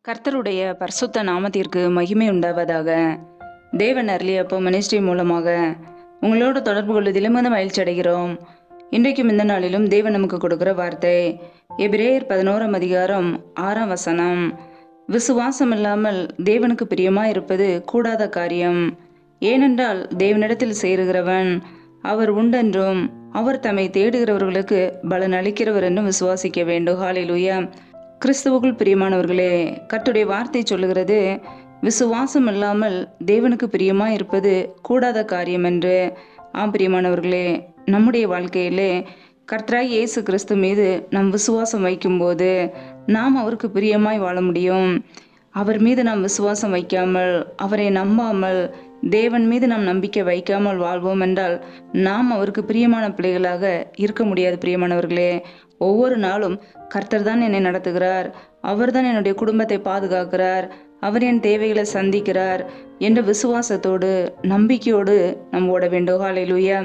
கர்த்தருடைய பரிசுத்த நாமத்திற்கு மகிமை உண்டாவதாக தேவன் அருளிய அப்போ மினிஸ்ட்ரி மூலமாக உங்களோடு தொடர்பு கொள்வதிலும் வந்து மகிழ்ச்சி அடைகிறோம் இன்றைக்கும் இந்த நாளிலும் தேவன் நமக்கு கொடுக்கிற வார்த்தை எபிரேயர் பதினோராம் அதிகாரம் ஆறாம் வசனம் விசுவாசம் இல்லாமல் தேவனுக்கு பிரியமாய் இருப்பது கூடாத காரியம் ஏனென்றால் தேவனிடத்தில் சேருகிறவன் அவர் உண்டென்றும் அவர் தம்மை தேடுகிறவர்களுக்கு பலன் அளிக்கிறவர் என்றும் விசுவாசிக்க வேண்டும் ஹாலேலூயா கிறிஸ்துவுக்குள் பிரியமானவர்களே கர்த்தருடைய வார்த்தை சொல்லுகிறது விசுவாசம் இல்லாமல் தேவனுக்கு பிரியமா இருப்பது கூடாத காரியம் என்று ஆம் பிரியமானவர்களே நம்முடைய வாழ்க்கையிலே கர்த்தராய் இயேசு கிறிஸ்து மீது நம் விசுவாசம் வைக்கும்போது நாம் அவருக்கு பிரியமாய் வாழ முடியும் அவர் மீது நாம் விசுவாசம் வைக்காமல் அவரை நம்பாமல் தேவன் மீது நாம் நம்பிக்கை வைக்காமல் வாழ்வோம் என்றால் நாம் அவருக்கு பிரியமான பிள்ளைகளாக இருக்க முடியாது பிரியமானவர்களே ஒவ்வொரு நாளும் கர்த்தர் தான் என்னை நடத்துகிறார் அவர்தான் என்னுடைய குடும்பத்தை பாதுகாக்கிறார் அவர் என் தேவைகளை சந்திக்கிறார் என்ற விசுவாசத்தோடு நம்பிக்கையோடு நாம் ஓட வேண்டும் ஹalleluya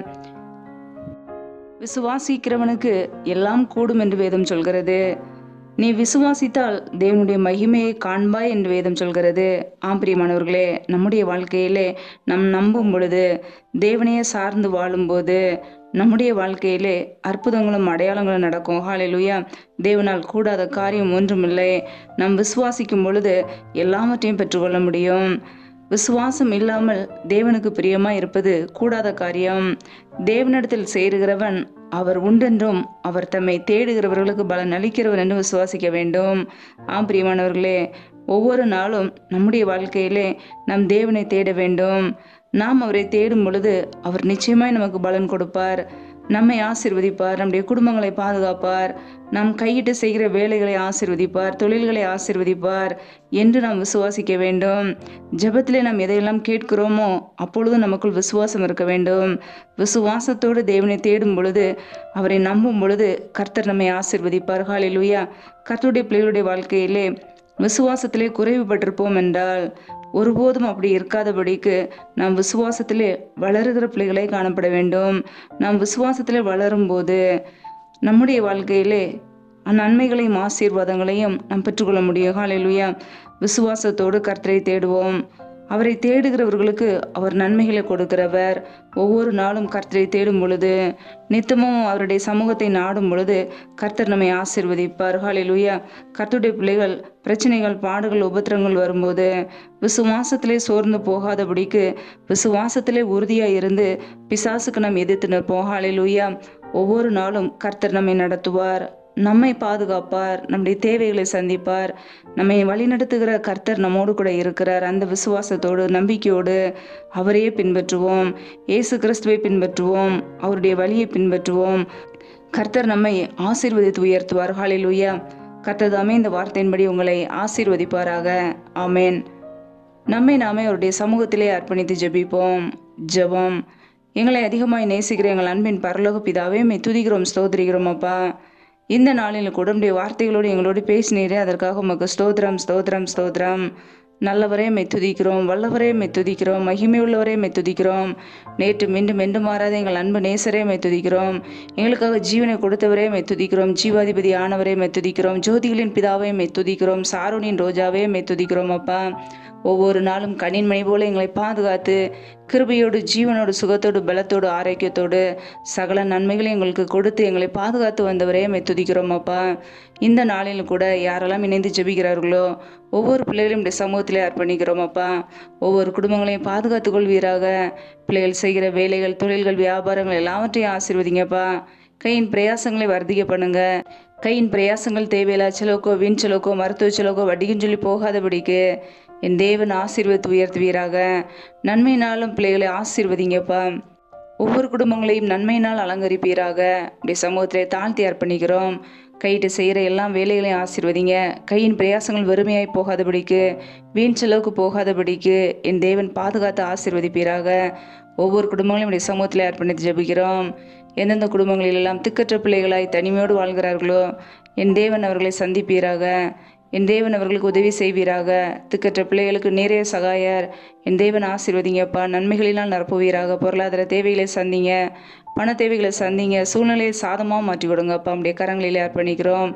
விசுவாசிக்கிறவனுக்கு எல்லாம் கூடும் என்று வேதம் சொல்கிறது நீ விசுவாசித்தால் தேவனுடைய மகிமையை காண்பாய் என்று வேதம் சொல்கிறது ஆம் பிரியமானவர்களே நம்முடைய வாழ்க்கையிலே நாம் நம்பும் பொழுது தேவனையே சார்ந்து வாழும்போது நம்முடைய வாழ்க்கையிலே அற்புதங்களும் அடையாளங்களும் நடக்கும் ஹாலேலுயா தேவனால் கூடாத காரியம் ஒன்றுமில்லை நாம் விசுவாசிக்கும் பொழுது எல்லாவற்றையும் பெற்றுக்கொள்ள முடியும் விசுவாசம் இல்லாமல் தேவனுக்கு பிரியமாய் இருப்பது கூடாத காரியம் தேவனிடத்தில் சேருகிறவன் அவர் உண்டென்றும் அவர் தம்மை தேடுகிறவர்களுக்கு பலன் அளிக்கிறவர் என்று விசுவாசிக்க வேண்டும் ஆம் பிரியமானவர்களே ஒவ்வொரு நாளும் நம்முடைய வாழ்க்கையிலே நாம் தேவனை தேட வேண்டும் நாம் அவரை தேடும் பொழுது அவர் நிச்சயமாய் நமக்கு பலன் கொடுப்பார் நம்மை ஆசிர்வதிப்பார் நம்முடைய குடும்பங்களை பாதுகாப்பார் நாம் கையிட்டு செய்கிற வேலைகளை ஆசிர்வதிப்பார் தொழில்களை ஆசிர்வதிப்பார் என்று நாம் விசுவாசிக்க வேண்டும் ஜெபத்திலே நாம் எதையெல்லாம் கேட்கிறோமோ அப்பொழுது நமக்குள் விசுவாசம் இருக்க வேண்டும் விசுவாசத்தோடு தேவனை தேடும் பொழுது அவரை நம்பும் பொழுது கர்த்தர் நம்மை ஆசிர்வதிப்பார் ஹalleluya கர்த்தருடைய பிள்ளைகளுடைய வாழ்க்கையிலே விசுவாசத்திலே குறைவுபட்டிருப்போம் என்றால் ஒருபோதும் அப்படி இருக்காதபடிக்கு நாம் விசுவாசத்திலே வளருகிற பிள்ளைகளை காணப்பட வேண்டும் நாம் விசுவாசத்திலே வளரும்போது நம்முடைய வாழ்க்கையிலே நன்மைகளையும் ஆசீர்வாதங்களையும் நாம் பெற்றுக்கொள்ள முடியும் ஹalleluya விசுவாசத்தோடு கர்த்தரை தேடுவோம் அவரை தேடுகிறவர்களுக்கு அவர் நன்மைகளை கொடுக்கிறவர் ஒவ்வொரு நாளும் கர்த்தரை தேடும் பொழுது நித்தமும் அவருடைய சமூகத்தை நாடும் பொழுது கர்த்தர் நம்மை ஆசிர்வதிப்பார் ஹalleluya கர்த்தருடைய பிள்ளைகள் பிரச்சனைகள் பாடுகள் உபத்திரங்கள் வரும்போது விசுவாசத்திலே சோர்ந்து போகாதபடிக்கு விசுவாசத்திலே உறுதியாக இருந்து பிசாசுக்கு நாம் எதிர்த்து நிற்போம் ஹalleluya ஒவ்வொரு நாளும் கர்த்தர் நம்மை நடத்துவார் நம்மை பாதுகாப்பார் நம்முடைய தேவைகளை சந்திப்பார் நம்மை வழிநடத்துகிற கர்த்தர் நம்மோடு கூட இருக்கிறார் அந்த விசுவாசத்தோடு நம்பிக்கையோடு அவரையே பின்பற்றுவோம் இயேசு கிறிஸ்துவை பின்பற்றுவோம் அவருடைய வழியை பின்பற்றுவோம் கர்த்தர் நம்மை ஆசீர்வதித்து உயர்த்துவார் ஹalleluya கர்த்தர் தாமே இந்த வார்த்தையின்படி உங்களை ஆசீர்வதிப்பாராக ஆமேன் நம்மை நாமே அவருடைய சமூகத்திலே அர்ப்பணித்து ஜெபிப்போம் ஜெபம் எங்களை அதிகமாய் நேசிக்கிற எங்கள் அன்பின் பரலோக பிதாவே மெய் துதிக்கிறோம் ஸ்தோத்திரிக்கிறோம் அப்பா இந்த நாளில் கூட உடைய வார்த்தைகளோடு எங்களோடு பேசினீரே அதற்காக உமக்கு ஸ்தோத்திரம் ஸ்தோத்திரம் ஸ்தோத்திரம் நல்லவரே மெத்துதிக்கிறோம் வல்லவரே மெத்துதிக்கிறோம் மகிமை உள்ளவரே மெத்துதிக்கிறோம் நேற்று மீண்டும் மீண்டும் மாறாத எங்கள் அன்பு நேசரே மெத்துதிக்கிறோம் எங்களுக்காக ஜீவனை கொடுத்தவரே மெத்துதிக்கிறோம் ஜீவாதிபதி ஆனவரே மெத்துதிக்கிறோம் ஜோதிகளின் பிதாவே மெத்துதிக்கிறோம் சாரோனின் ரோஜாவே மெத்துதிக்கிறோம் அப்பா ஒவ்வொரு நாளும் கண்ணின் மணி போல எங்களை பாதுகாத்து கிருபையோடு ஜீவனோடு சுகத்தோடு பலத்தோடு ஆரோக்கியத்தோடு சகல நன்மைகளையும் எங்களுக்கு கொடுத்து எங்களை பாதுகாத்து வந்தவரே மெத்துதிக்கிறோம் அப்பா இந்த நாளில் கூட யாரெல்லாம் இணைந்து ஜெபிக்கிறார்களோ ஒவ்வொரு பிள்ளைகளையும் இந்த சமூகத்திலே அர்ப்பணிக்கிறோம் அப்பா ஒவ்வொரு குடும்பங்களையும் பாதுகாத்து கொள்வீராக பிள்ளைகள் செய்கிற வேலைகள் தொழில்கள் வியாபாரங்கள் எல்லாவற்றையும் ஆசீர்வதிங்கப்பா கையின் பிரயாசங்களை வர்த்திக்க பண்ணுங்க கையின் பிரயாசங்கள் தேவையில்லா செலவுக்கோ வீண் செலவுக்கோ மருத்துவ செலவுக்கோ வட்டிக்குன்னு சொல்லி போகாதபடிக்கு என் தேவன் ஆசீர்வதித்து உயர்த்துவீராக நன்மையினாலும் பிள்ளைகளை ஆசீர்வதிங்கப்பா ஒவ்வொரு குடும்பங்களையும் நன்மையினால் அலங்கரிப்பீராக இப்படி சமூகத்திலே தாழ்த்தி அர்ப்பணிக்கிறோம் கையிட்டு செய்கிற எல்லா வேலைகளையும் ஆசீர்வதிங்க கையின் பிரயாசங்கள் வெறுமையாய் போகாதபடிக்கு வீண் செலவுக்கு போகாதபடிக்கு என் தேவன் பாதுகாத்து ஆசீர்வதிப்பீராக ஒவ்வொரு குடும்பங்களையும் இப்படி சமூகத்தில் அர்ப்பணித்து ஜெபிக்கிறோம் எந்தெந்த குடும்பங்களிலெல்லாம் திக்கற்ற பிள்ளைகளாய் தனிமையோடு வாழ்கிறார்களோ என் தேவன் அவர்களை சந்திப்பீராக என் தேவன் அவர்களுக்கு உதவி செய்வீராக திக்கற்ற பிள்ளைகளுக்கு நேரே சகாயர் என் தேவன் ஆசீர்வதிங்கப்பா நன்மைகளினால் நிரப்புவீராக பொருளாதார தேவைகளை சந்திங்க பண தேவைகளை சந்திங்க சூழ்நிலையை சாதமாக மாற்றி விடுங்கப்பா நம்முடைய கரங்களிலே அர்ப்பணிக்கிறோம்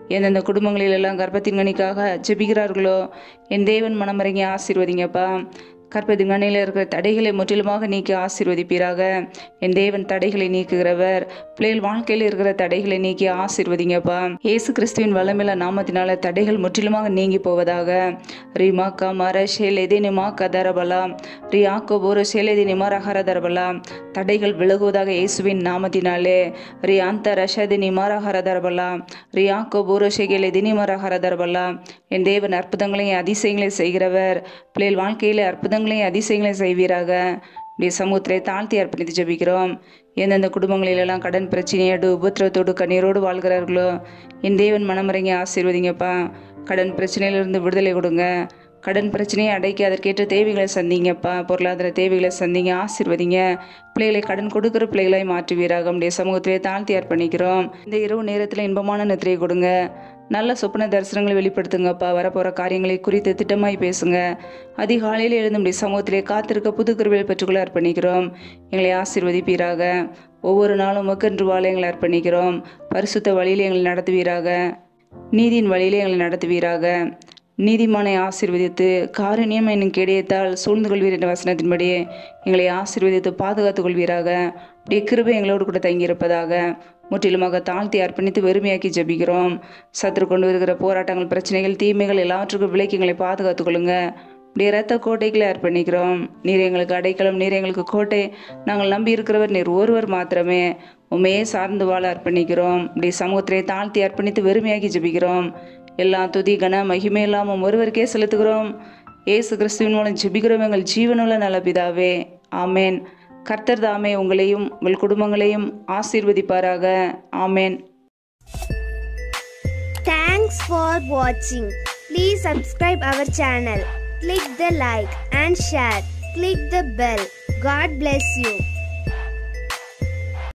எந்தெந்த குடும்பங்களில் எல்லாம் கர்ப்பத்தின் கனிக்காக ஜெபிக்கிறார்களோ என் தேவன் மனமரங்கி ஆசீர்வதிங்கப்பா கற்பதின் கண்ணில் இருக்கிற தடைகளை முற்றிலுமாக நீக்கி ஆசீர்வதிப்பீராக என் தேவன் தடைகளை நீக்குகிறவர் பிள்ளைகள் வாழ்க்கையில் இருக்கிற தடைகளை நீக்கி ஆசீர்வதிங்கப்பா இயேசு கிறிஸ்துவின் வல்லமில்ல நாமத்தினால தடைகள் முற்றிலுமாக நீங்கி போவதாக ரிமா கமர ஷேலெதி நிமா கதரபலா ரியாக்கோ போர ஷேலெதி நிமா ரஹரதரபலா தடைகள் விலகுவதாக இயேசுவின் நாமத்தினாலே ரி அந்த ரஷதி நிமா ரஹரதரபலா ரியாக்கோ போர ஷெகெலெதி நிமா ரஹரதரபலா என் தேவன் அற்புதங்களையும் அதிசயங்களையும் செய்கிறவர் பிள்ளைகள் வாழ்க்கையிலே அற்புதங்களையும் அதிசயங்களையும் செய்வீராக இப்படி சமூகத்திலே தாழ்த்தி அர்ப்பணித்து ஜெபிக்கிறோம் எந்தெந்த குடும்பங்களிலெல்லாம் கடன் பிரச்சனையோடு உபத்திரத்தோடு கண்ணீரோடு வாழ்கிறார்களோ என் தேவன் மனமரங்கி ஆசீர்வதிங்கப்பா கடன் பிரச்சனையிலிருந்து விடுதலை கொடுங்க கடன் பிரச்சனையை அடைக்க அதற்கேற்ற தேவைகளை சந்திங்கப்பா பொருளாதார தேவைகளை சந்திங்க ஆசீர்வதிங்க பிள்ளைகளை கடன் கொடுக்குற பிள்ளைகளை மாற்றுவீராக நம்முடைய சமூகத்திலே தாழ்த்தி அர்ப்பணிக்கிறோம் இந்த இரவு நேரத்தில் இன்பமான நித்திரையை கொடுங்க நல்ல சொப்பன தரிசனங்களை வெளிப்படுத்துங்கப்பா வரப்போகிற காரியங்களை குறித்து திட்டமாய் பேசுங்க அதிகாலையில் எழுந்து நம்முடைய சமூகத்திலே காத்திருக்க புது கருவிகளை பெற்றுக்கொள்ள அர்ப்பணிக்கிறோம் எங்களை ஆசீர்வதிப்பீராக ஒவ்வொரு நாளும் மக்கன்று வாழ எங்களை அர்ப்பணிக்கிறோம் பரிசுத்த வழியில் எங்களை நடத்துவீராக நீதியின் வழியிலே எங்களை நடத்துவீராக நீதிமானை ஆசீர்வதித்து காரணியம் என்னும் கேடயத்தால் சூழ்ந்து கொள்வீர் என்ற வசனத்தின்படியே எங்களை ஆசீர்வதித்து பாதுகாத்துக் கொள்வீராக அப்படியே கிருபை எங்களோடு கூட தங்கியிருப்பதாக முற்றிலுமாக தாழ்த்தி அர்ப்பணித்து வெறுமையாக்கி ஜெபிக்கிறோம் சத்துரு கொண்டு வருகிற போராட்டங்கள் பிரச்சனைகள் தீமைகள் எல்லாவற்றுக்கும் விலைக்கு எங்களை பாதுகாத்துக் கொள்ளுங்க இப்படி இரத்த கோட்டைகளை அர்ப்பணிக்கிறோம் நீர் எங்களுக்கு அடைக்கலம் நீர் எங்களுக்கு கோட்டை நாங்கள் நம்பி இருக்கிறவர் நீர் ஒருவர் மாத்திரமே உண்மையே சார்ந்து வாழ அர்ப்பணிக்கிறோம் இப்படி சமூகத்திலே தாழ்த்தி அர்ப்பணித்து வெறுமையாக்கி ஜெபிக்கிறோம் எல்லா துதி கன மகிமை இல்லாமல் ஒருவருக்கே செலுத்துகிறோம் ஏசு கிறிஸ்துவின் மூலம் ஜெபிக்கிறோம் எங்கள் ஜீவனுள்ள நல்ல பிதாவே ஆமேன் கர்த்தர் தாமே உங்களையும் உங்கள் குடும்பங்களையும் ஆசீர்வதிப்பாராக ஆமேன் Thanks for watching. Please subscribe our channel. Click the like and share. Click the bell. God bless you.